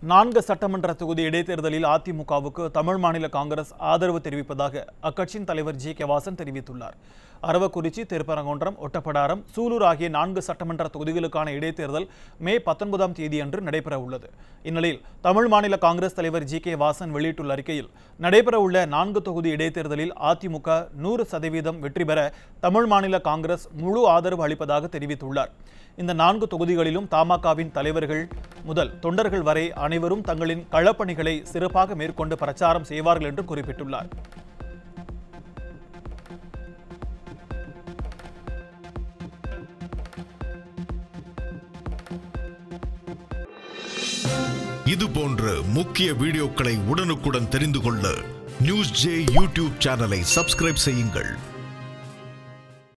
நான்கு சட்டமன்ற தொகுதி இடைத்தேர்தலில் அதிமுகவுக்கு தமிழ் மாநில காங்கிரஸ் ஆதரவு தெரிவிப்பதாக அக்கட்சியின் தலைவர் ஜி கே வாசன் தெரிவித்துள்ளார் அரவக்குறிச்சி திருப்பரங்குன்றம் ஒட்டப்படாரம் சூலூர் ஆகிய நான்கு சட்டமன்ற தொகுதிகளுக்கான இடைத்தேர்தல் மே பத்தொன்பதாம் தேதியன்று நடைபெற உள்ளது இந்நிலையில் தமிழ் மாநில காங்கிரஸ் தலைவர் ஜி கே வாசன் வெளியிட்டுள்ள அறிக்கையில் நடைபெறவுள்ள நான்கு தொகுதி இடைத்தேர்தலில் அதிமுக நூறு சதவீதம் வெற்றி பெற தமிழ் மாநில காங்கிரஸ் முழு ஆதரவு அளிப்பதாக தெரிவித்துள்ளார் இந்த நான்கு தொகுதிகளிலும் தமாகவின் தலைவர்கள் முதல் தொண்டர்கள் வரை அனைவரும் தங்களின் களப்பணிகளை சிறப்பாக மேற்கொண்டு பிரச்சாரம் செய்வார்கள் என்று குறிப்பிட்டுள்ளார் இது போன்ற முக்கிய வீடியோக்களை உடனுக்குடன் தெரிந்து கொள்ள நியூஸ் ஜே யூடியூப் சேனலை சப்ஸ்கிரைப் செய்யுங்கள்